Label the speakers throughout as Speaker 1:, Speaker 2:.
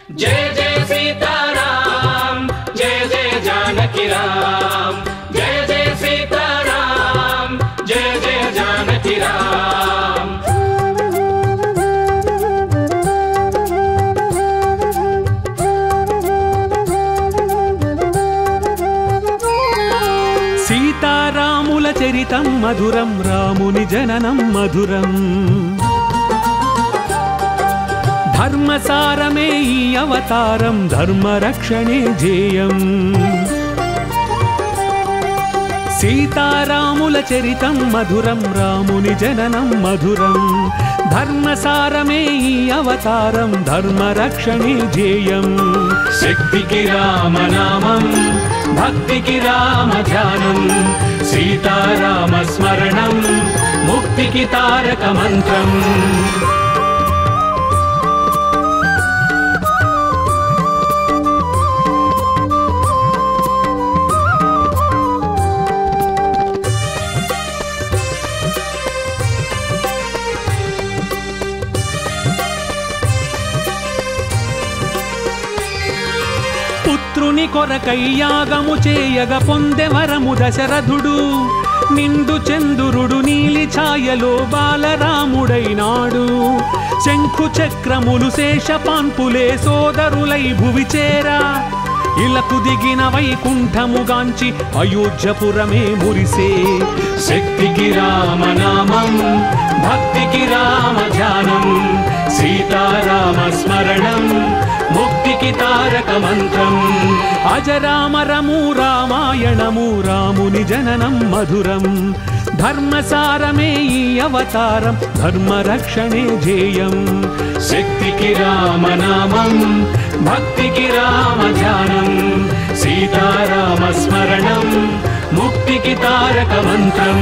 Speaker 1: జయ జయ సీతారాం జయ జయ జానకి రామ్ జయ జయ సీతారాం జయ జయ జానకి రామ్
Speaker 2: సీతారాముల చరితం మధురం రాముని జననం మధురం ధర్మసారమే ఈ అవతారం ధర్మరక్షణే జేయం సీతారాముల చరితం మధురం రాముని జననం మధురం ధర్మసారమే ఈ అవతారం ధర్మరక్షణే జేయం
Speaker 1: శక్తికి రామనామం భక్తికి రామ ధ్యానం సీతారామ స్మరణం ముక్తికి తారక మంత్రం
Speaker 2: పుత్రుని కొరకై యాగము చేయగ పొందెవరము దశరథుడు నిండు చందురుడు నీలి ఛాయలో బాలరాముడైనాడు శంఖు చక్రములు శేషపాన్పులే సోదరులై భువి చేరా ఇలకు దిగిన వైకుంఠముగాంచి అయోధ్యపురమే మురిసే
Speaker 1: శక్తికి రామనామం భక్తికి రామ ధ్యానం సీతారామ స్మరణం ముక్తికి తారక మంత్రం
Speaker 2: అజరామరము రామాయణము రాముని జననం మధురం ధర్మసారమే ఈ అవతారం ధర్మరక్షణే జేయం
Speaker 1: శక్తికి రామనామం భక్తికి రామ ధ్యానం సీతారామ స్మరణం ముక్తికి తారక మంత్రం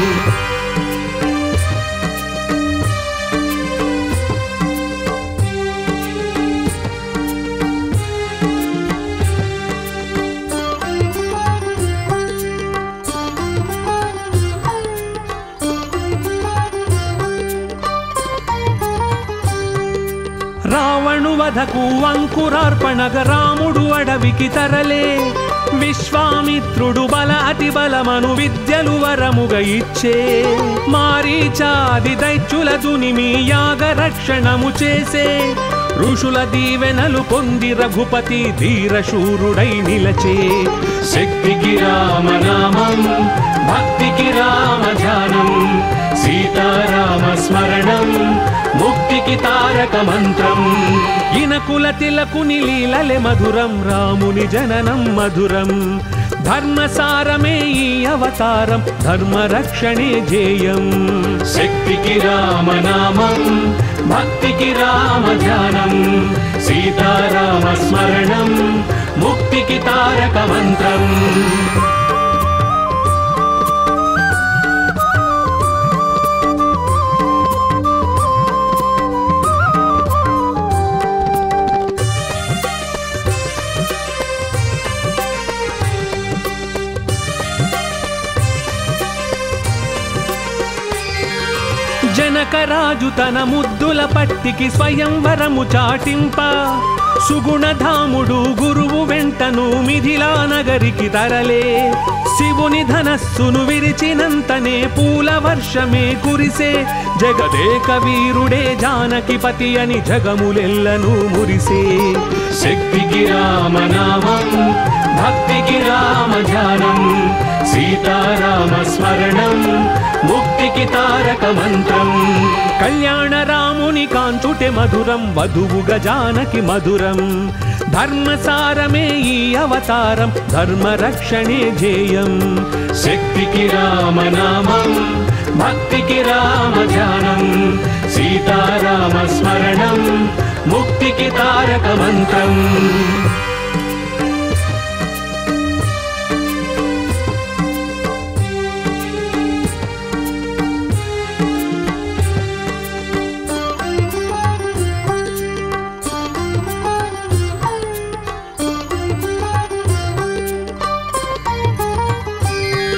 Speaker 2: రావణు వధకు అంకురార్పణగ రాముడు అడవికి తరలే విశ్వామిత్రుడు బల అతి బలమను విద్యలు వరముగ ఇచ్చే మారీచాది దైత్యుల దునిమి యాగ రక్షణము చేసే ఋషుల దీవెనలు పొంది రఘుపతి ధీరశూరుడై నిలచే
Speaker 1: శక్తికి రామనామం భక్తికి రామ ధ్యానం సీతారామ స్మరణం ముక్తికి తారక మంత్రం
Speaker 2: ఇనకుల తిలకుని లీలలే మధురం రాముని జననం మధురం ధర్మసారమే ఈ అవతారం ధర్మరక్షణే జేయం
Speaker 1: శక్తికి రామనామం భక్తికి రామ ధ్యానం సీతారామ స్మరణం ముక్తికి తారక మంత్రం
Speaker 2: జనకరాజు తన ముద్దుల పట్టికి స్వయంవరము చాటింప సుగుణధాముడు గురువు వెంటను మిథిలా నగరికి తరలే శివుని ధనస్సును విరిచినంతనే పూల వర్షమే కురిసే జగదేక వీరుడే జానకిపతి అని జగములెల్లను మురిసే
Speaker 1: శక్తికి రామనామం భక్తికి రామ ధ్యానం సీతారామ స్మరణం ముక్తికి తారక మంత్రం
Speaker 2: కళ్యాణ రాముని కాంచుటే మధురం వధువు గజానకి మధురం ధర్మసారమే ఈ అవతారం ధర్మరక్షణే జేయం
Speaker 1: శక్తికి రామనామం భక్తికి రామ ధ్యానం సీతారామ స్మరణం ముక్తికి తారక మంత్రం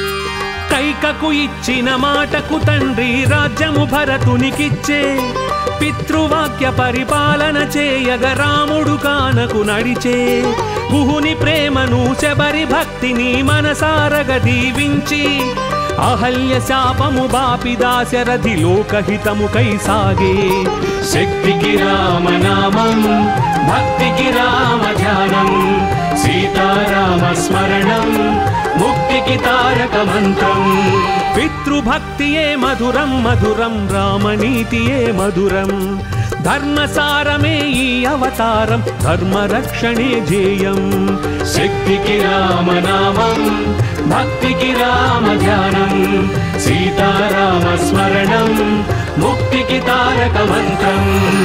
Speaker 2: కైకకు ఇచ్చిన మాటకు తండ్రి రాజ్యము భరతునికిచ్చే పితృవాక్య పరిపాలన చేయగ రాముడు కానకు నడిచే గుహుని ప్రేమను శబరి భక్తిని మనసారగ దీవించి అహల్య శాపము బాపి దాశరథి లోకహితము కై సాగే
Speaker 1: శక్తికి రామనామం భక్తికి రామ ధ్యానం సీతారామ స్మరణం ముక్తికి తారక మంత్రం
Speaker 2: పితృభక్తియే మధురం మధురం రామనీతియే మధురం ధర్మసారమే ఈ అవతారం ధర్మరక్షణే ధ్యేయం
Speaker 1: శక్తికి రామనామం భక్తికి రామ ధ్యానం సీతారామ స్మరణం ముక్తికి తారక మంత్రం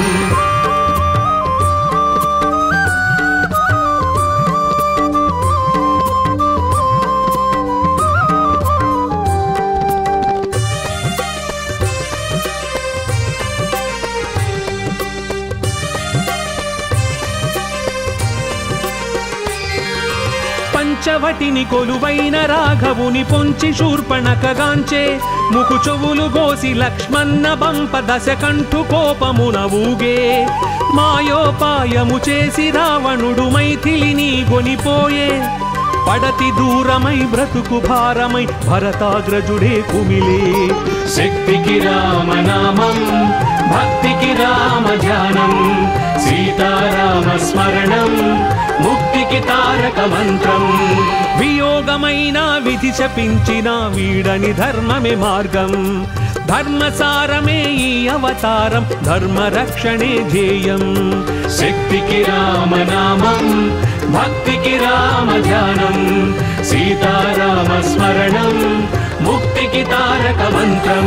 Speaker 2: పంచవటిని కొలువైన రాఘవుని పొంచి శూర్పణకగాంచే ముకు చెవులు గోసి లక్ష్మణ బంప దశ కంఠు కోపమున ఊగే మాయోపాయము చేసి రావణుడు మైథిలిని గొనిపోయే పడతి దూరమై బ్రతుకు భారమై భరతాగ్రజుడే కుమిలే
Speaker 1: శక్తికి రామనామం భక్తికి రామ ధ్యానం సీతారామ స్మరణం ముక్తికి తారక మంత్రం
Speaker 2: వియోగమైన విధి శపించిన వీడని ధర్మమే మార్గం ధర్మసారమే ఈ అవతారం ధర్మరక్షణే ధ్యేయం
Speaker 1: శక్తికి రామనామం భక్తికి రామ ధ్యానం సీతారామ స్మరణం ముక్తికి తారక మంత్రం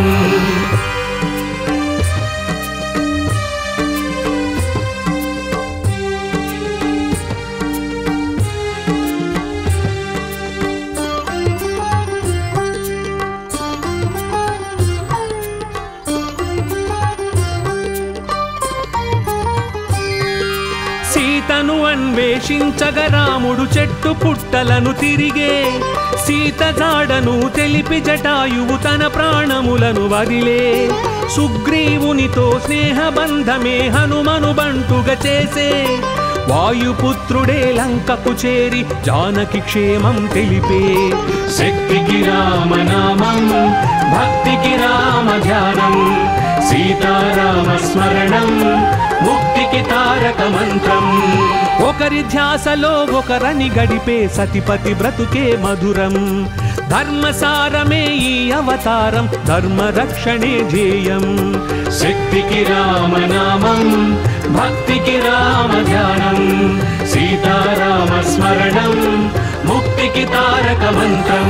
Speaker 2: సీతను అన్వేషించగ రాముడు చెట్టు పుట్టలను తిరిగే సీత జాడను తెలిపి జటాయువు తన ప్రాణములను వదిలే సుగ్రీవునితో స్నేహబంధమే హనుమను బంటుగా చేసే వాయుపుత్రుడే లంకకు చేరి జానకి క్షేమం తెలిపే
Speaker 1: శక్తికి రామనామం భక్తికి రామ ధ్యానం సీతారామ స్మరణం ముక్తికి తారక మంత్రం
Speaker 2: ఒకరి ధ్యాసలో ఒకరని గడిపే సతిపతి బ్రతుకే మధురం ధర్మసారమే ఈ అవతారం ధర్మరక్షణే ధ్యేయం
Speaker 1: శక్తికి రామనామం భక్తికి రామ ధ్యానం సీతారామ స్మరణం ముక్తికి తారక మంత్రం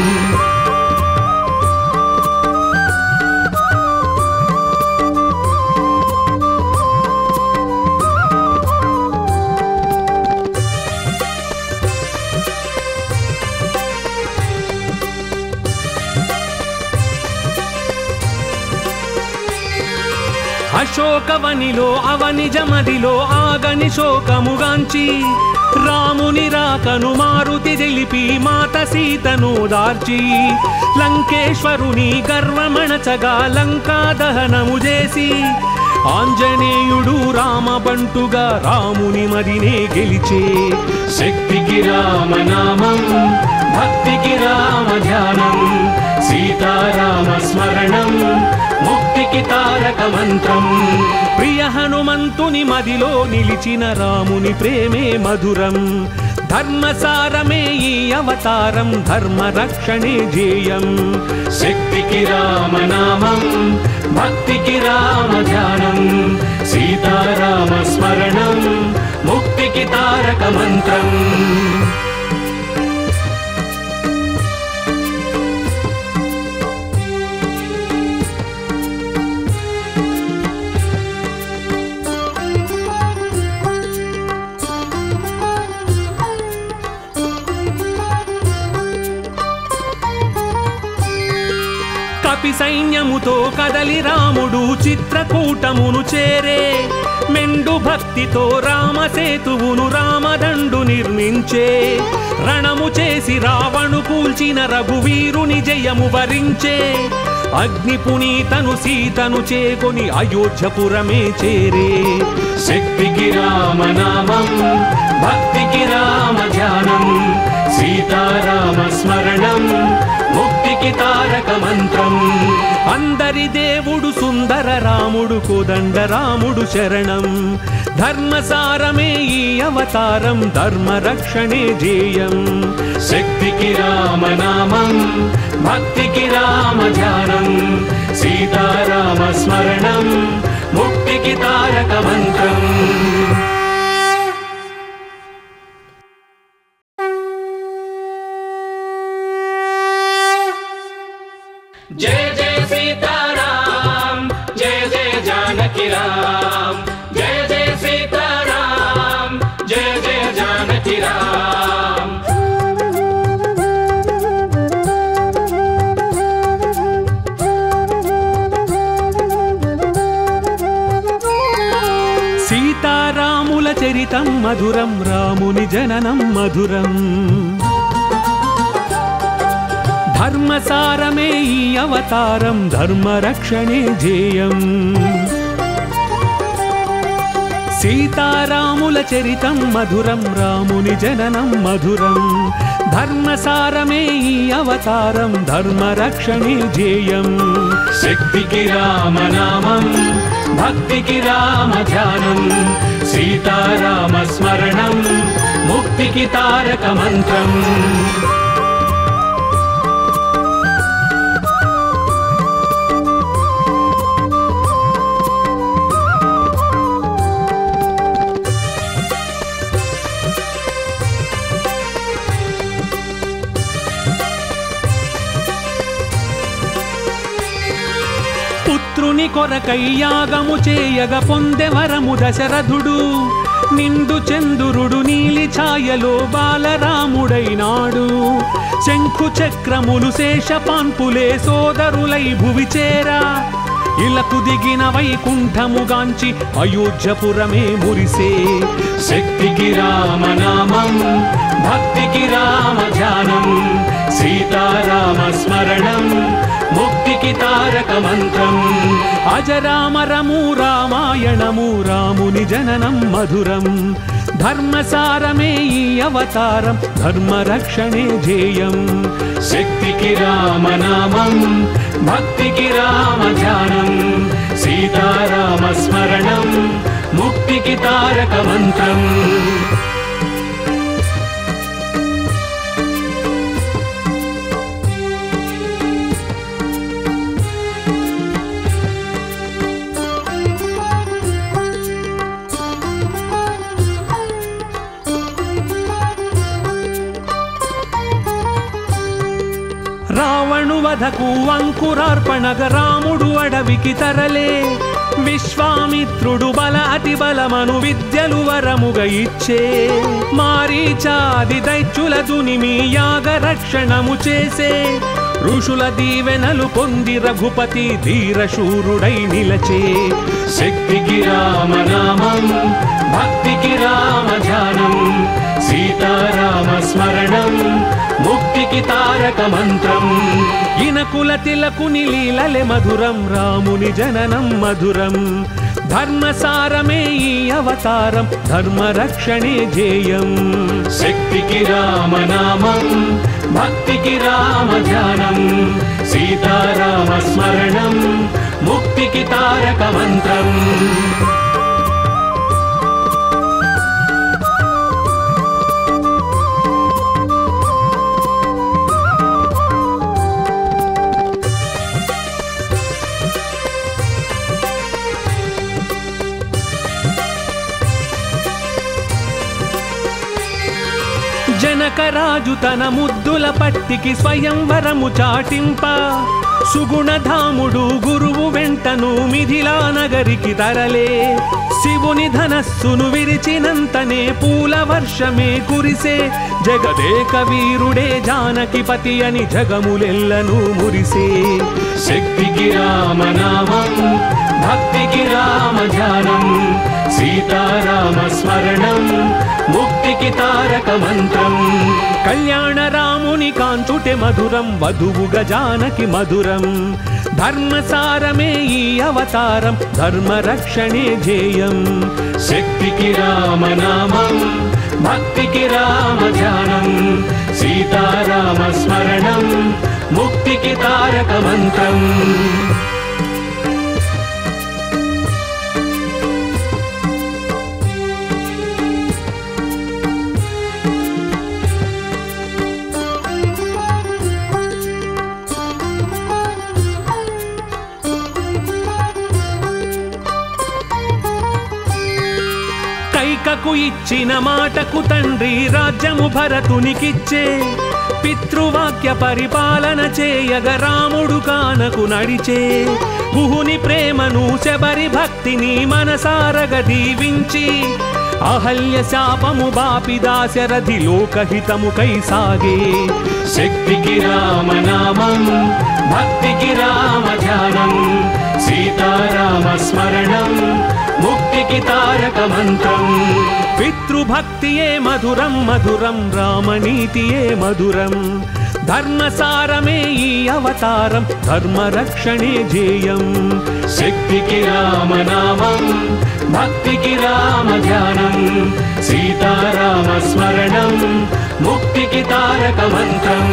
Speaker 2: అశోకవనిలో అవని జమదిలో ఆగని శోకముగాంచి రాముని రాకను మారుతి తెలిపి మాత సీతను దార్చి లంకేశ్వరుని గర్వమణచగా లంకా దహనము చేసి ఆంజనేయుడు రామబంటుగా రాముని మదినే గెలిచే
Speaker 1: శక్తికి రామనామం భక్తికి రామ ధ్యానం సీతారామ స్మరణం ముక్తికి తారక మంత్రం
Speaker 2: ప్రియ హనుమంతుని మదిలో నిలిచిన రాముని ప్రేమే మధురం ధర్మసారమే ఈ అవతారం ధర్మరక్షణే ధ్యేయం
Speaker 1: శక్తికి రామనామం భక్తికి రామ ధ్యానం సీతారామ స్మరణం ముక్తికి తారక మంత్రం
Speaker 2: కపి సైన్యముతో కదలి రాముడు చిత్రకూటమును చేరే మెండు భక్తితో రామసేతువును రామదండు నిర్మించే రణము చేసి రావణు కూల్చిన రఘువీరుని జయము వరించే అగ్ని పునీతను సీతను చేకొని అయోధ్యపురమే చేరే
Speaker 1: శక్తికి రామనామం భక్తికి రామ ధ్యానం సీతారామ స్మరణం ముక్తికి తారక మంత్రం
Speaker 2: అందరి దేవుడు సుందర రాముడు కోదండ రాముడు శరణం ధర్మసారమే ఈ అవతారం ధర్మ రక్షణే జేయం
Speaker 1: శక్తికి రామనామం భక్తికి రామ ధ్యానం సీతారామ స్మరణం ముక్తికి తారక మంత్రం जय जय सीताराम जय जय जानकी राम जय जय सीताराम जय जय जानकी राम
Speaker 2: సీతారాముల చరితం మధురం రాముని జననం మధురం ధర్మసారమే ఈ అవతారం ధర్మ రక్షణే జేయం సీతారాముల చరితం మధురం రాముని జననం మధురం ధర్మసారమే ఈ అవతారం ధర్మ రక్షణే జేయం
Speaker 1: శక్తికి రామనామం భక్తికి రామ ధ్యానం సీతారామ స్మరణం ముక్తికి తారక మంత్రం
Speaker 2: పుత్రుని కొరకై యాగము చేయగ పొందెవరము దశరథుడు నిండు చందురుడు నీలి ఛాయలో బాలరాముడైనాడు శంఖు చక్రములు శేషపాన్పులే సోదరులై భువి చేరా ఇలకు దిగిన వైకుంఠముగాంచి అయోధ్యపురమే మురిసే
Speaker 1: శక్తికి రామనామం భక్తికి రామ ధ్యానం సీతారామ స్మరణం ముక్తికి తారక మంత్రం
Speaker 2: అజరామరము రామాయణము రాముని జననం మధురం ధర్మసారమే ఈ అవతారం ధర్మ రక్షణే జేయం
Speaker 1: శక్తికి రామనామం భక్తికి రామ ధ్యానం సీతారామ స్మరణం ముక్తికి తారక మంత్రం
Speaker 2: రావణు వధకు అంకురార్పణగ రాముడు అడవికి తరలే విశ్వామిత్రుడు బల అతి బలమను విద్యలు వరముగ ఇచ్చే మారీచాది దైత్యుల దునిమి యాగ రక్షణము చేసే ఋషుల దీవెనలు పొంది రఘుపతి ధీరశూరుడై నిలచే
Speaker 1: శక్తికి రామనామం భక్తికి రామ ధ్యానం సీతారామ స్మరణం ముక్తికి తారక మంత్రం
Speaker 2: ఇనకుల తిలకుని లీలలే మధురం రాముని జననం మధురం ధర్మసారమే ఈ అవతారం ధర్మ రక్షణే జేయం
Speaker 1: శక్తికి రామనామం భక్తికి రామ ధ్యానం సీతారామ స్మరణం ముక్తికి తారక మంత్రం
Speaker 2: జనకరాజు తన ముద్దుల పట్టికి స్వయంవరము చాటింప సుగుణధాముడు గురువు వెంటను మిథిలా నగరికి తరలే శివుని ధనస్సును విరిచినంతనే పూల వర్షమే కురిసే జగదేక వీరుడే జానకిపతి అని జగములెల్లను మురిసే
Speaker 1: శక్తికి రామనామం భక్తికి రామ ధ్యానం సీతారామ స్మరణం ముక్తికి తారక మంత్రం
Speaker 2: కళ్యాణ రాముని కాంచుటే మధురం వధువు గజానకి మధురం ధర్మసారమే ఈ అవతారం ధర్మరక్షణే ధ్యేయం
Speaker 1: శక్తికి రామనామం భక్తికి రామ ధ్యానం సీతారామ స్మరణం ముక్తికి తారక మంత్రం
Speaker 2: కైకకు ఇచ్చిన మాటకు తండ్రి రాజ్యము భరతునికిచ్చే పితృవాక్య పరిపాలన చేయగ రాముడు కానకు నడిచే గుహుని ప్రేమను శబరి భక్తిని మనసారగ దీవించి అహల్య శాపము బాపి దాశరథి లోకహితము కై సాగే
Speaker 1: శక్తికి రామనామం భక్తికి రామ ధ్యానం సీతారామ స్మరణం ముక్తికి తారక మంత్రం
Speaker 2: పితృభక్తియే మధురం మధురం రామనీతియే మధురం ధర్మసారమే ఈ అవతారం ధర్మరక్షణే ధ్యేయం
Speaker 1: శక్తికి రామనామం భక్తికి రామ ధ్యానం సీతారామ స్మరణం ముక్తికి తారక మంత్రం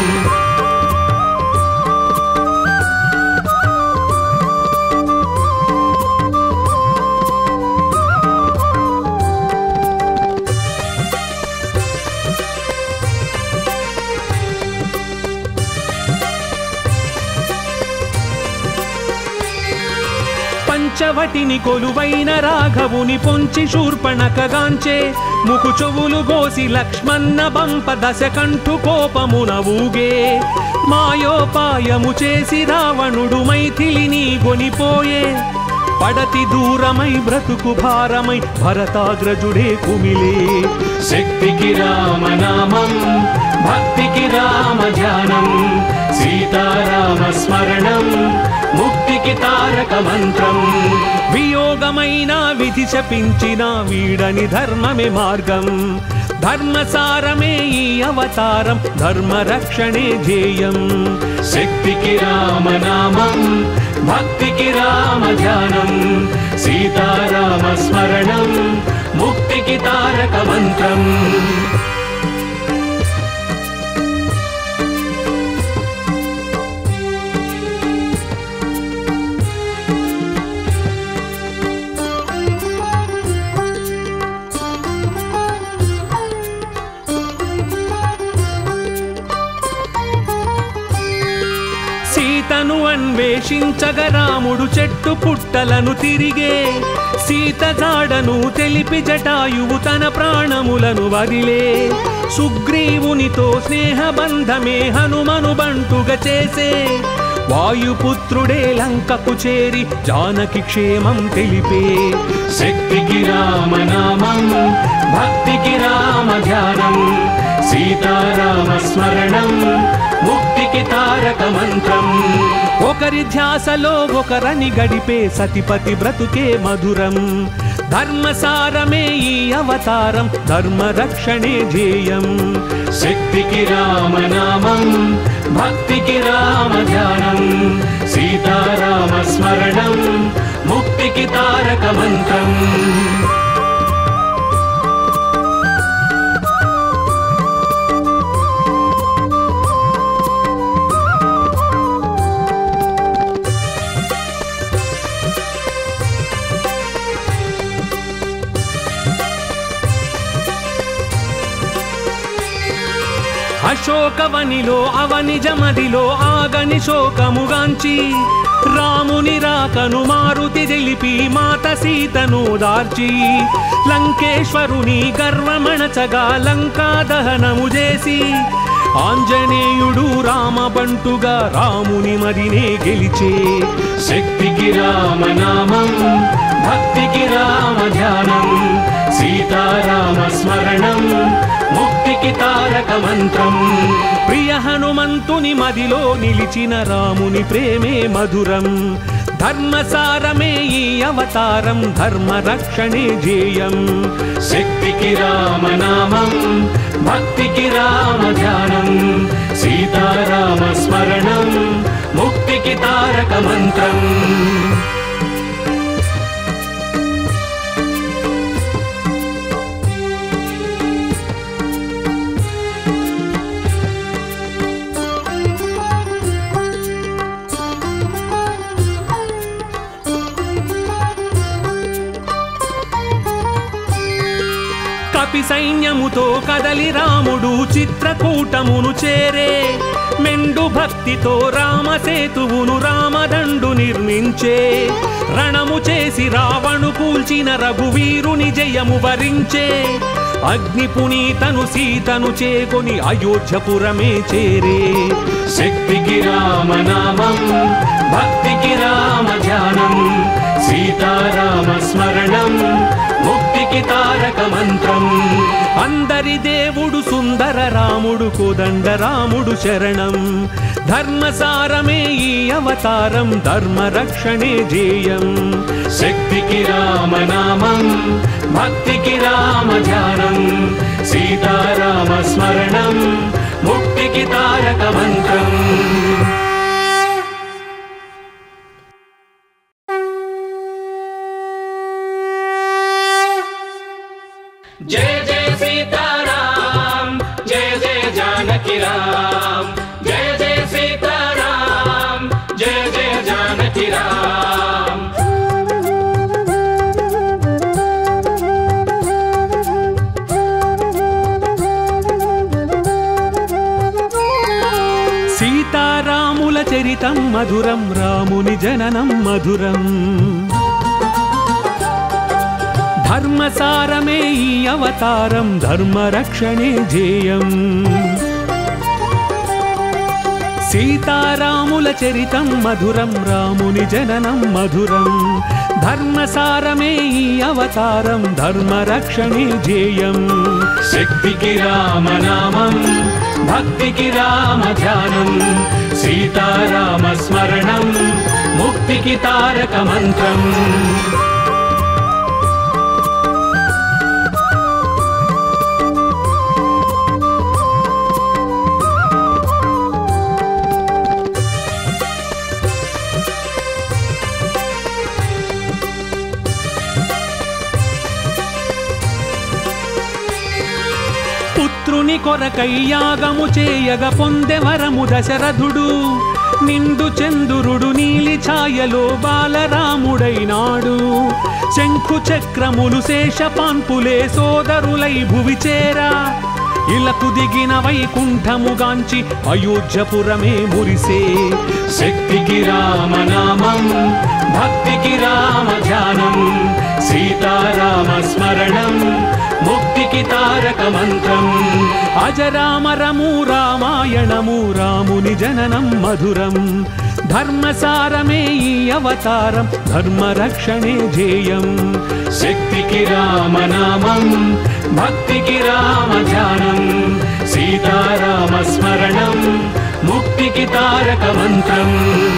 Speaker 2: పంచవటిని కొలువైన రాఘవుని పొంచి శూర్పణకగాంచే ముకు చెవులు గోసి లక్ష్మణ బంప దశ కంఠు కోపమున ఊగే మాయోపాయము చేసి రావణుడు మైథిలిని గొనిపోయే పడతి దూరమై బ్రతుకు భారమై భరతాగ్రజుడే కుమిలే
Speaker 1: శక్తికి రామనామం భక్తికి రామ ధ్యానం సీతారామ స్మరణం ముక్తికి తారక మంత్రం
Speaker 2: వియోగమైన విధి శపించిన వీడని ధర్మమే మార్గం ధర్మసారమే ఈ అవతారం ధర్మరక్షణే ధ్యేయం
Speaker 1: శక్తికి రామనామం భక్తికి రామ ధ్యానం సీతారామ స్మరణం ముక్తికి తారక మంత్రం
Speaker 2: సీతను అన్వేషించగ రాముడు చెట్టు పుట్టలను తిరిగే సీత జాడను తెలిపి జటాయువు తన ప్రాణములను వదిలే సుగ్రీవునితో స్నేహబంధమే హనుమను బంటుగా చేసే వాయుపుత్రుడే లంకకు చేరి జానకి క్షేమం తెలిపే
Speaker 1: శక్తికి రామనామం భక్తికి రామ ధ్యానం సీతారామ స్మరణం ముక్తికి తారక మంత్రం
Speaker 2: ఒకరి ధ్యాసలో ఒకరని గడిపే సతిపతి బ్రతుకే మధురం ధర్మసారమే ఈ అవతారం ధర్మరక్షణే ధ్యేయం
Speaker 1: శక్తికి రామనామం భక్తికి రామ ధ్యానం సీతారామ స్మరణం ముక్తికి తారక మంత్రం
Speaker 2: అశోకవనిలో అవని జమదిలో ఆగని శోకముగాంచి రాముని రాకను మారుతి తెలిపి మాత సీతను దార్చి లంకేశ్వరుని గర్వమణచగా లంకా దహనము చేసి ఆంజనేయుడు రామబంటుగా రాముని మదినే గెలిచే
Speaker 1: శక్తికి రామనామం భక్తికి రామ ధ్యానం సీతారామ స్మరణం ముక్తికి తారక మంత్రం
Speaker 2: ప్రియ హనుమంతుని మదిలో నిలిచిన రాముని ప్రేమే మధురం ధర్మసారమే ఈ అవతారం ధర్మరక్షణే ధ్యేయం
Speaker 1: శక్తికి రామనామం భక్తికి రామ ధ్యానం సీతారామ స్మరణం ముక్తికి తారక మంత్రం
Speaker 2: కపి సైన్యముతో కదలి రాముడు చిత్రకూటమును చేరే మెండు భక్తితో రామసేతువును రామదండు నిర్మించే రణము చేసి రావణు కూల్చిన రఘువీరుని జయము వరించే అగ్ని పునీతను సీతను చేకొని అయోధ్యపురమే చేరే
Speaker 1: శక్తికి రామనామం భక్తికి రామ ధ్యానం సీతారామ స్మరణం ముక్తికి తారక మంత్రం
Speaker 2: అందరి దేవుడు సుందర రాముడు కోదండ రాముడు శరణం ధర్మసారమే ఈ అవతారం ధర్మ రక్షణే జేయం
Speaker 1: శక్తికి రామనామం భక్తికి రామ ధ్యానం సీతారామ స్మరణం ముక్తికి తారక మంత్రం जय जय सीताराम जय जय जानकी राम जय जय सीताराम जय जय जानकी राम
Speaker 2: సీతారాముల చరితం మధురం రాముని జననం మధురం ధర్మసారమే ఈ అవతారం ధర్మ రక్షణే జేయం సీతారాముల చరితం మధురం రాముని జననం మధురం ధర్మసారమే ఈ అవతారం ధర్మ రక్షణే జేయం
Speaker 1: శక్తికి రామనామం భక్తికి రామ ధ్యానం సీతారామ స్మరణం ముక్తికి తారక మంత్రం
Speaker 2: పుత్రుని కొరకై యాగము చేయగ పొందె వరము దశరథుడు నిండు చందురుడు నీలి ఛాయలో బాలరాముడైనాడు శంఖు చక్రములు శేషపాన్పులే సోదరులై భువి చేరా ఇలకు దిగిన వైకుంఠముగాంచి అయోధ్యపురమే మురిసే
Speaker 1: శక్తికి రామనామం భక్తికి రామ ధ్యానం సీతారామ స్మరణం ముక్తికి తారక మంత్రం
Speaker 2: అజరామరము రామాయణము రాముని జననం మధురం ధర్మసారమే ఈ అవతారం ధర్మ రక్షణే జేయం
Speaker 1: శక్తికి రామనామం భక్తికి రామ ధ్యానం సీతారామ స్మరణం ముక్తికి తారక మంత్రం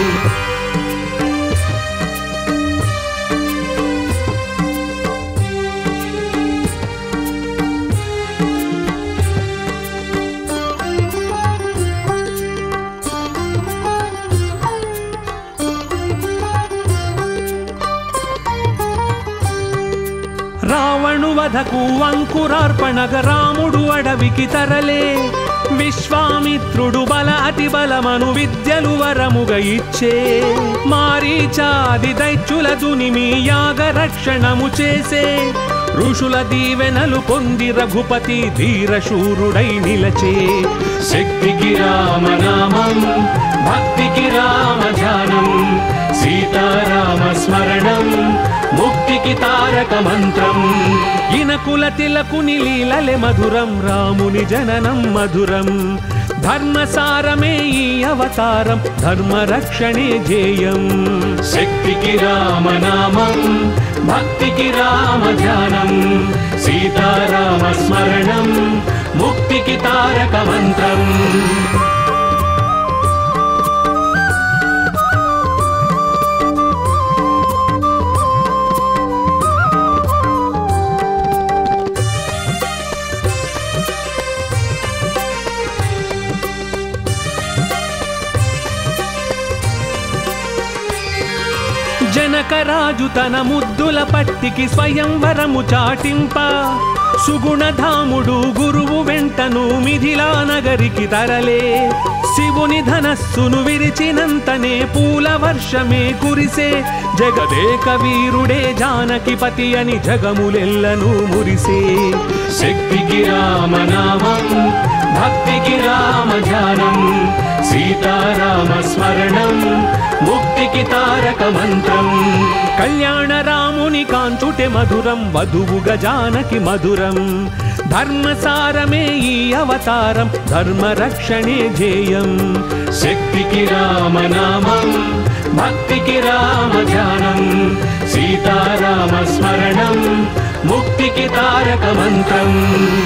Speaker 2: రావణు వధకు అంకురార్పణగ రాముడు అడవికి తరలే విశ్వామిత్రుడు బల అతి బలమను విద్యలు వరముగ ఇచ్చే మారీచాది దైత్యుల దునిమి యాగ రక్షణము చేసే ఋషుల దీవెనలు పొంది రఘుపతి ధీరశూరుడై నిలచే
Speaker 1: శక్తికి రామనామం భక్తికి రామ ధ్యానం సీతారామ స్మరణం ముక్తికి తారక మంత్రం
Speaker 2: ఇనకుల తిలకుని లీలలే మధురం రాముని జననం మధురం ధర్మసారమే ఈ అవతారం ధర్మ రక్షణే జేయం
Speaker 1: శక్తికి రామనామం భక్తికి రామ ధ్యానం సీతారామ స్మరణం ముక్తికి తారక మంత్రం
Speaker 2: మగరాజు తన ముద్దుల పట్టికి స్వయంవరము చాటింప సుగుణధాముడు గురువు వెంటను మిథిలా నగరికి తరలే శివుని ధనస్సును విరిచినంతనే పూల వర్షమే కురిసే జగదేక వీరుడే జానకిపతి అని జగములెల్లను మురిసే
Speaker 1: శక్తికి రామనామం భక్తికి రామ ధ్యానం సీతారామ స్మరణం ముక్తికి తారక మంత్రం
Speaker 2: కళ్యాణ రాముని కాంచుటే మధురం వధువుగా జానకి మధురం ధర్మసారమే ఈ అవతారం ధర్మ రక్షణే ధ్యేయం
Speaker 1: శక్తికి రామనామం భక్తికి రామ ధ్యానం సీతారామ స్మరణం ముక్తికి తారక మంత్రం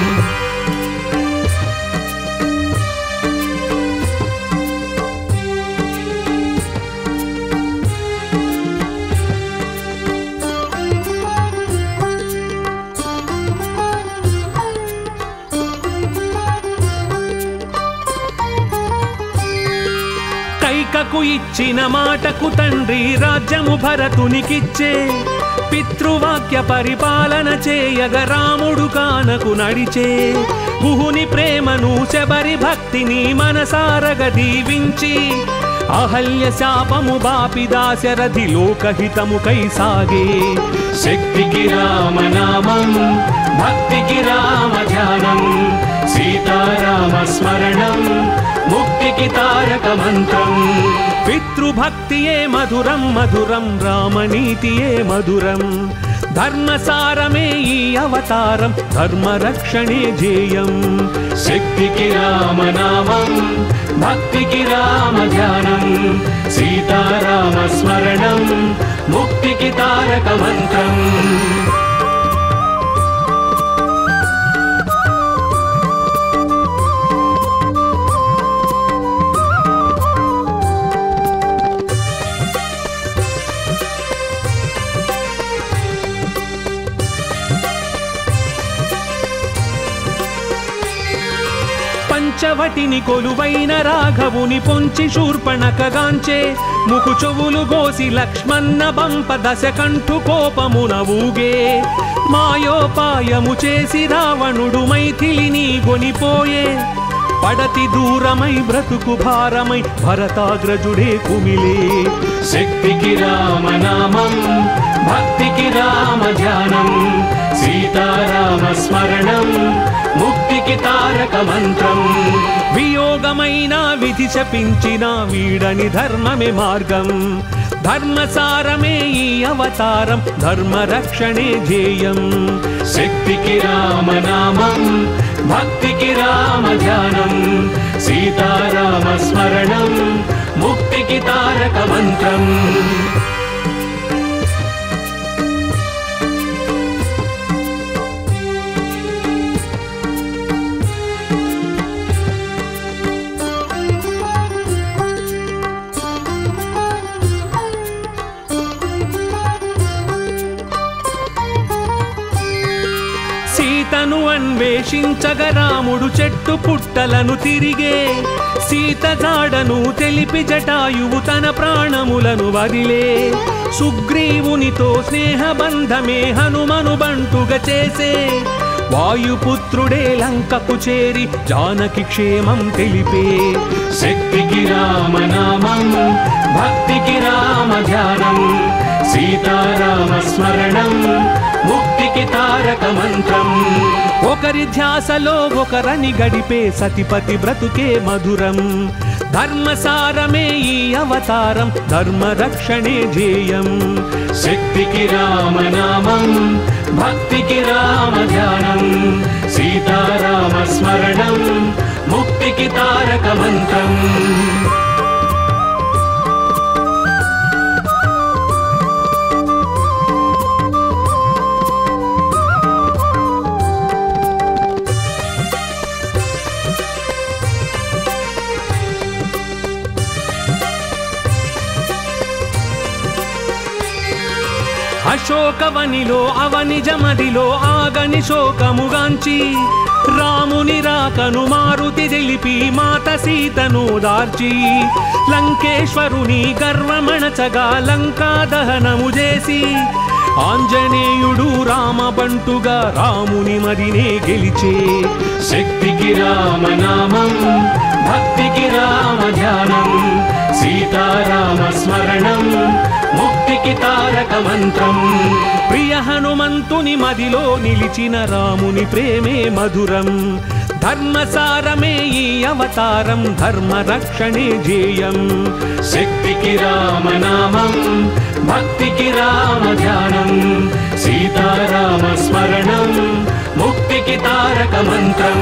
Speaker 2: కైకకు ఇచ్చిన మాటకు తండ్రి రాజ్యము భరతునికిచ్చే పితృవాక్య పరిపాలన చేయగ రాముడు కానకు నడిచే గుహుని ప్రేమను శబరి భక్తిని మనసారగ దీవించి అహల్య శాపము బాపి దాశరథి లోకహితము కై సాగే
Speaker 1: శక్తికి రామనామం భక్తికి రామ ధ్యానం సీతారామ స్మరణం ముక్తికి తారక మంత్రం
Speaker 2: పితృభక్తియే మధురం మధురం రామనీతియే మధురం ధర్మసారమే ఈ అవతారం ధర్మ రక్షణే ధ్యేయం
Speaker 1: శక్తికి రామనామం భక్తికి రామ ధ్యానం సీతారామ స్మరణం ముక్తికి తారక మంత్రం
Speaker 2: పంచవటిని కొలువైన రాఘవుని పొంచి శూర్పణకగాంచే ముకు చెవులు గోసి లక్ష్మణ బంప దశ కంఠు కోపమున ఊగే మాయోపాయము చేసి రావణుడు మైథిలిని గొనిపోయే పడతి దూరమై బ్రతుకు భారమై భరతాగ్రజుడే కుమిలే
Speaker 1: శక్తికి రామనామం భక్తికి రామ ధ్యానం సీతారామ స్మరణం ముక్తికి తారక మంత్రం
Speaker 2: వియోగమైన విధి శపించిన వీడని ధర్మమే మార్గం ధర్మసారమే ఈ అవతారం ధర్మ రక్షణే ధ్యేయం
Speaker 1: శక్తికి రామనామం భక్తికి రామ ధ్యానం సీతారామ స్మరణం ముక్తికి తారక మంత్రం
Speaker 2: సీతను అన్వేషించగ రాముడు చెట్టు పుట్టలను తిరిగే సీత జాడను తెలిపి జటాయువు తన ప్రాణములను వదిలే సుగ్రీవునితో స్నేహబంధమే హనుమను బంటుగా చేసే వాయుపుత్రుడే లంకకు చేరి జానకి క్షేమం తెలిపే
Speaker 1: శక్తికి రామనామం భక్తికి రామ ధ్యానం సీతారామ స్మరణం ముక్తికి తారక మంత్రం
Speaker 2: ఒకరి ధ్యాసలో ఒకరని గడిపే సతిపతి బ్రతుకే మధురం ధర్మసారమే ఈ అవతారం ధర్మ రక్షణే ధ్యేయం
Speaker 1: శక్తికి రామనామం భక్తికి రామ ధ్యానం సీతారామ స్మరణం ముక్తికి తారక మంత్రం
Speaker 2: అశోకవనిలో అవనిజమదిలో ఆగని శోకముగాంచి రాముని రాకను మారుతి తెలిపి మాత సీతను దార్చి లంకేశ్వరుని గర్వమణచగా లంకా దహనము చేసి ఆంజనేయుడు రామబంటుగా రాముని మదినే గెలిచే
Speaker 1: శక్తికి రామనామం భక్తికి రామ ధ్యానం సీతారామ స్మరణం ముక్తికి తారక మంత్రం
Speaker 2: ప్రియ హనుమంతుని మదిలో నిలిచిన రాముని ప్రేమే మధురం ధర్మసారమే ఈ అవతారం ధర్మ రక్షణే జేయం
Speaker 1: శక్తికి రామనామం భక్తికి రామ ధ్యానం సీతారామ స్మరణం ముక్తికి తారక మంత్రం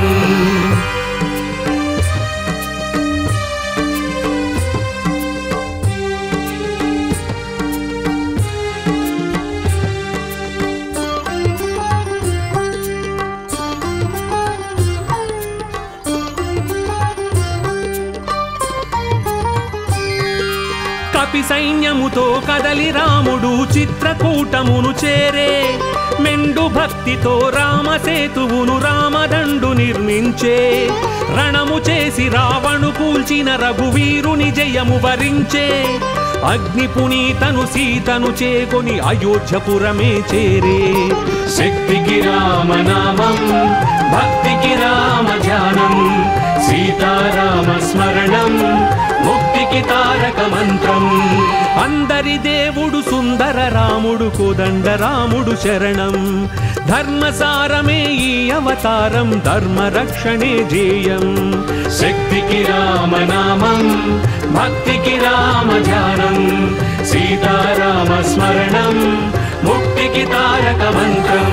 Speaker 2: కపి సైన్యముతో కదలి రాముడు చిత్రకూటమును చేరే మెండు భక్తితో రామసేతువును రామదండు నిర్మించే రణము చేసి రావణు కూల్చిన రఘువీరుని జయము వరించే అగ్ని పునీతను సీతను చేకొని అయోధ్యపురమే చేరే
Speaker 1: శక్తికి రామనామం భక్తికి రామ ధ్యానం సీతారామ స్మరణం ముక్తికి తారక మంత్రం
Speaker 2: అందరి దేవుడు సుందర రాముడు కోదండ రాముడు శరణం ధర్మసారమే ఈ అవతారం ధర్మ రక్షణే జేయం
Speaker 1: శక్తికి రామనామం భక్తికి రామ ధ్యానం సీతారామ స్మరణం ముక్తికి తారక మంత్రం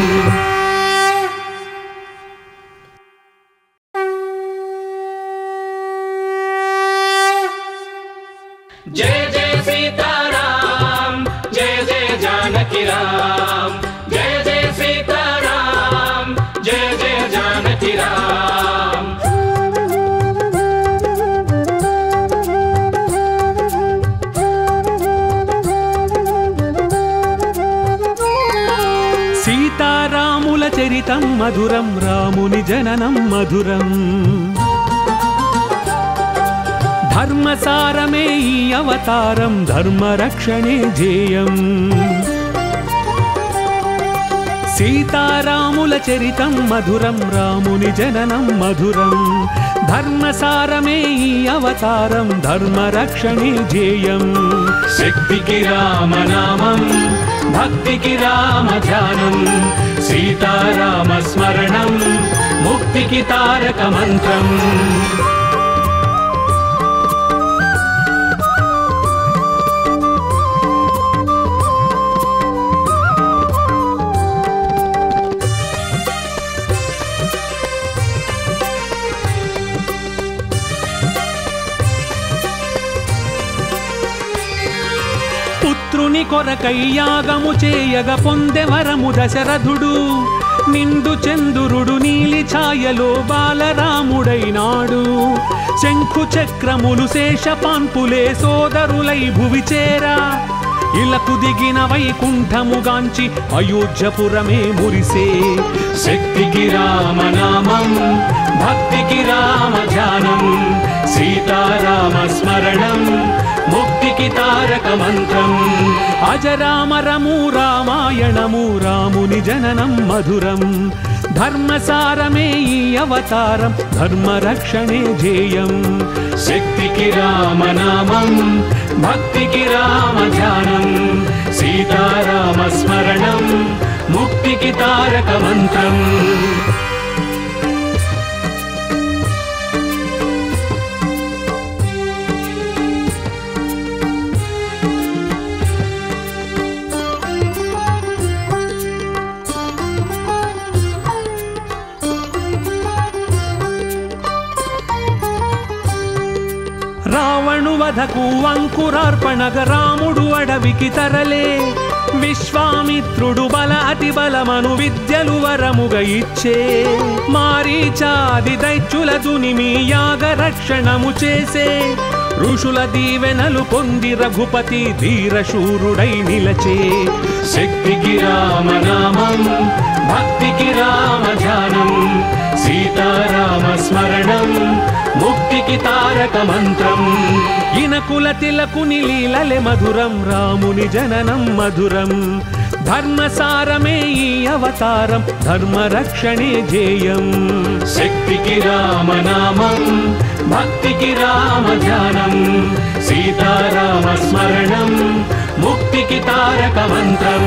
Speaker 1: जय जय सीताराम जय जय जानकी राम जय जय सीताराम जय जय जानकी राम
Speaker 2: సీతారాముల చరితం మధురం రాముని జననం మధురం ధర్మసారమే ఈ అవతారం ధర్మ రక్షణే జేయం సీతారాముల చరితం మధురం రాముని జననం మధురం ధర్మసారమే ఈ అవతారం ధర్మ రక్షణే జేయం
Speaker 1: శక్తికి రామనామం భక్తికి రామ ధ్యానం సీతారామ స్మరణం ముక్తికి తారక మంత్రం
Speaker 2: పుత్రుని కొరకై యాగము చేయగ పొందెవరము దశరథుడు నిండు చందురుడు నీలి ఛాయలో బాలరాముడైనాడు శంఖు చక్రములు శేషపాన్పులే సోదరులై భువి చేరా ఇలకు దిగిన వైకుంఠముగాంచి అయోధ్యపురమే మురిసే
Speaker 1: శక్తికి రామనామం భక్తికి రామ ధ్యానం సీతారామ స్మరణం ముక్తికి తారక మంత్రం
Speaker 2: అజరామరము రామాయణము రాముని జననం మధురం ధర్మసారమే ఈ అవతారం ధర్మ రక్షణే జేయం
Speaker 1: శక్తికి రామనామం భక్తికి రామ ధ్యానం సీతారామ స్మరణం ముక్తికి తారక మంత్రం
Speaker 2: రావణు వధకు అంకురార్పణగ రాముడు అడవికి తరలే విశ్వామిత్రుడు బల అతి బలమను విద్యలు వరముగ ఇచ్చే మారీచాది దైత్యుల దునిమి యాగ రక్షణము చేసే ఋషుల దీవెనలు పొంది రఘుపతి ధీరశూరుడై నిలచే
Speaker 1: శక్తికి రామనామం భక్తికి రామ ధ్యానం సీతారామ స్మరణం ముక్తికి తారక మంత్రం
Speaker 2: ఇనకుల తిలకుని లీలలే మధురం రాముని జననం మధురం ధర్మసారమే ఈ అవతారం ధర్మరక్షణే జేయం
Speaker 1: శక్తికి రామనామం భక్తికి రామ ధ్యానం సీతారామ స్మరణం ముక్తికి తారక మంత్రం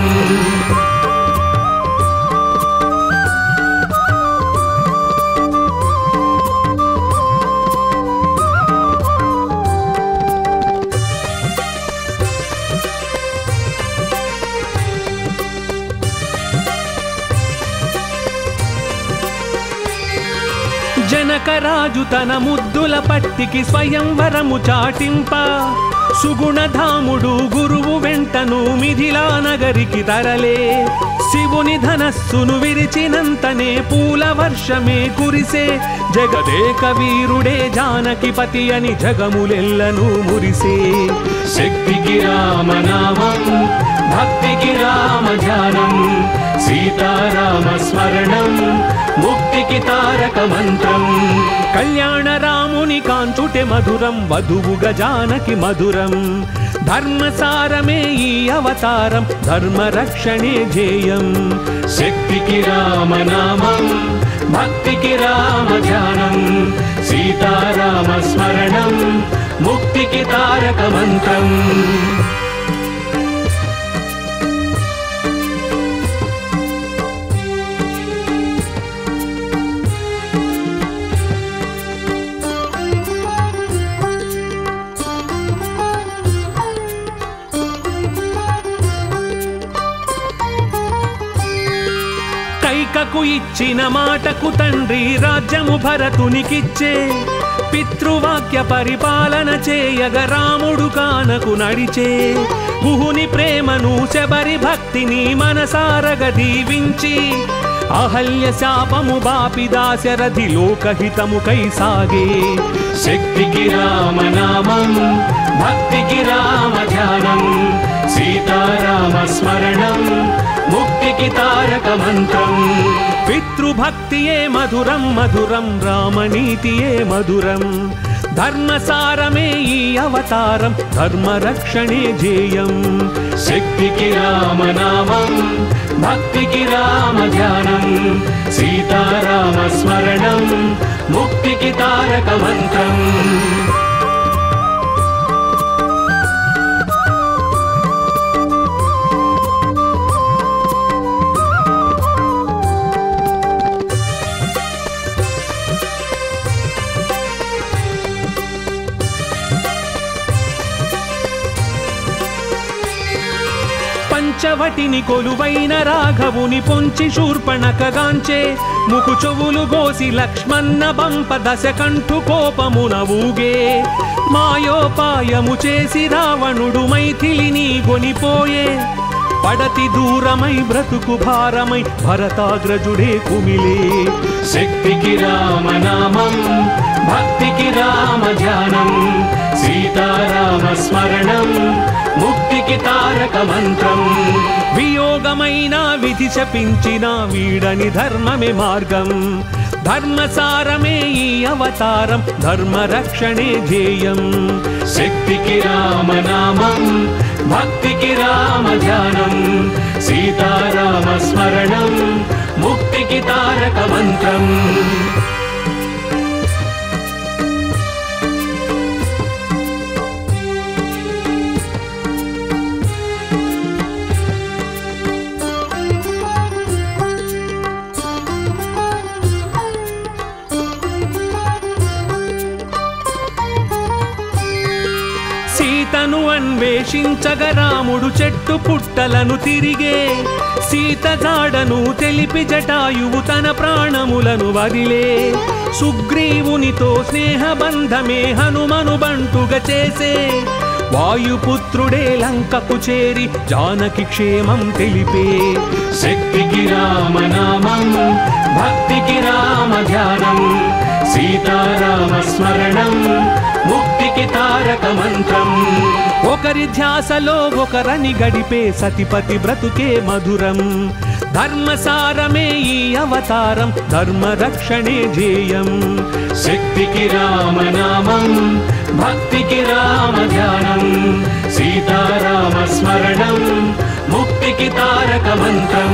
Speaker 2: జనకరాజు తన ముద్దుల పట్టికి స్వయంవరము చాటింప సుగుణధాముడు గురువు వెంటను మిథిలా నగరికి తరలే శివుని ధనస్సును విరిచినంతనే పూల వర్షమే కురిసే జగదేక వీరుడే జానకి పతి అని జగములెల్లను మురిసే
Speaker 1: శక్తికి రామనామం భక్తికి రామ ధ్యానం సీతారామ స్మరణం ముక్తికి తారక మంత్రం
Speaker 2: కళ్యాణ రాముని కాంచుటే మధురం వధువుగా జానకి మధురం ధర్మసారమే ఈ అవతారం ధర్మరక్షణే జేయం
Speaker 1: శక్తికి రామనామం భక్తికి రామ ధ్యానం సీతారామ స్మరణం ముక్తికి తారక మంత్రం
Speaker 2: కైకకు ఇచ్చిన మాటకు తండ్రి రాజ్యము భరతునికిచ్చే పితృవాక్య పరిపాలన చేయగ రాముడు కానకు నడిచే గుహుని ప్రేమను శబరి భక్తిని మనసారగ దీవించి అహల్య శాపము బాపి దాశరథి లోకహితము కై సాగే
Speaker 1: శక్తికి రామనామం భక్తికి రామ ధ్యానం సీతారామ స్మరణం ముక్తికి తారక మంత్రం
Speaker 2: పితృభక్తియే మధురం మధురం రామనీతియే మధురం ధర్మసారమే ఈ అవతారం ధర్మరక్షణే జేయం
Speaker 1: శక్తికి రామనామం భక్తికి రామ ధ్యానం సీతారామ స్మరణం ముక్తికి తారక మంత్రం
Speaker 2: పంచవటిని కొలువైన రాఘవుని పొంచి శూర్పణకగాంచే ముకు చెవులు గోసి లక్ష్మణ బంప దశ కంఠు కోపమున ఊగే మాయోపాయము చేసి రావణుడు మైథిలిని గొనిపోయే పడతి దూరమై బ్రతుకు భారమై భరతాగ్రజుడే కుమిలే
Speaker 1: శక్తికి రామనామం భక్తికి రామ ధ్యానం సీతారామ స్మరణం ముక్తికి తారక మంత్రం
Speaker 2: వియోగమైన విధి శపించిన వీడని ధర్మమే మార్గం ధర్మసారమే ఈ అవతారం ధర్మరక్షణే ధ్యేయం
Speaker 1: శక్తికి రామనామం భక్తికి రామ ధ్యానం సీతారామ స్మరణం ముక్తికి తారక మంత్రం
Speaker 2: సీతను అన్వేషించగ రాముడు చెట్టు పుట్టలను తిరిగే సీత జాడను తెలిపి జటాయువు తన ప్రాణములను వదిలే సుగ్రీవునితో స్నేహబంధమే హనుమను బంటుగా చేసే వాయుపుత్రుడే లంకకు చేరి జానకి క్షేమం తెలిపే
Speaker 1: శక్తికి రామనామం భక్తికి రామ ధ్యానం సీతారామ స్మరణం ముక్తికి తారక మంత్రం
Speaker 2: ఒకరి ధ్యాసలో ఒకరని గడిపే సతిపతి బ్రతుకే మధురం ధర్మసారమే ఈ అవతారం ధర్మ రక్షణే ధ్యేయం
Speaker 1: శక్తికి రామనామం భక్తికి రామ ధ్యానం సీతారామ స్మరణం ముక్తికి తారక మంత్రం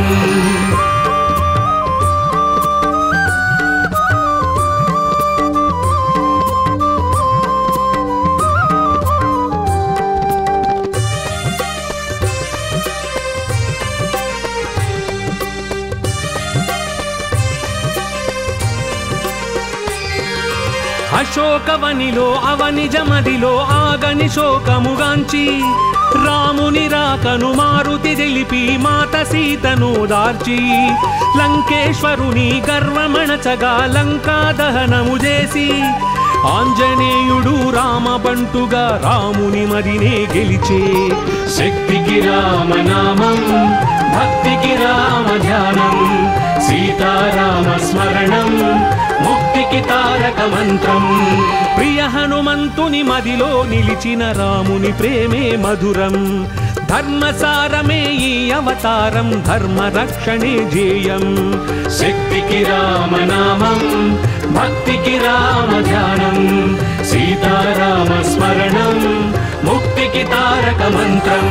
Speaker 2: అశోకవనిలో అవనిజమదిలో ఆగని శోకముగాంచి రాముని రాకను మారుతి తెలిపి మాత సీతను దార్చి లంకేశ్వరుని గర్వమణచగా లంకా దహనము చేసి ఆంజనేయుడు రామబంటుగా రాముని మదినే గెలిచే
Speaker 1: శక్తికి రామనామం భక్తికి రామ ధ్యానం సీతారామ స్మరణం ముక్తికి తారక మంత్రం
Speaker 2: ప్రియ హనుమంతుని మదిలో నిలిచిన రాముని ప్రేమే మధురం ధర్మసారమే ఈ అవతారం ధర్మ రక్షణే ధ్యేయం
Speaker 1: శక్తికి రామనామం భక్తికి రామ ధ్యానం సీతారామ స్మరణం ముక్తికి తారక మంత్రం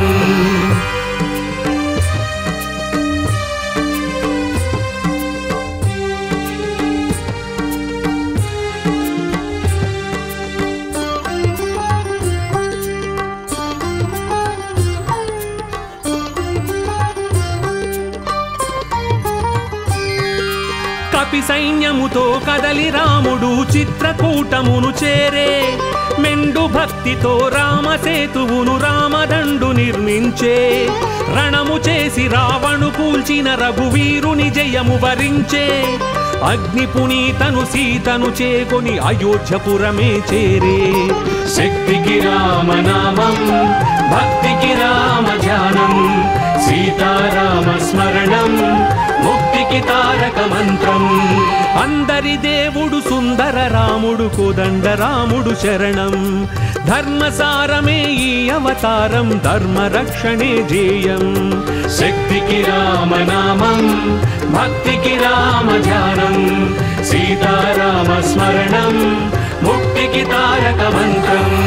Speaker 2: కపి సైన్యముతో కదలి రాముడు చిత్రకూటమును చేరే మెండు భక్తితో రామసేతువును రామదండు నిర్మించే రణము చేసి రావణు కూల్చిన రఘువీరుని జయము వరించే అగ్ని పునీతను సీతను చేకొని అయోధ్యపురమే చేరే
Speaker 1: శక్తికి రామనామం భక్తికి రామ ధ్యానం సీతారామ స్మరణం ముక్తికి తారక మంత్రం
Speaker 2: అందరి దేవుడు సుందర రాముడు కోదండ రాముడు శరణం ధర్మసారమే ఈ అవతారం ధర్మ రక్షణే ధ్యేయం
Speaker 1: శక్తికి రామనామం భక్తికి రామ ధ్యానం సీతారామ స్మరణం ముక్తికి తారక మంత్రం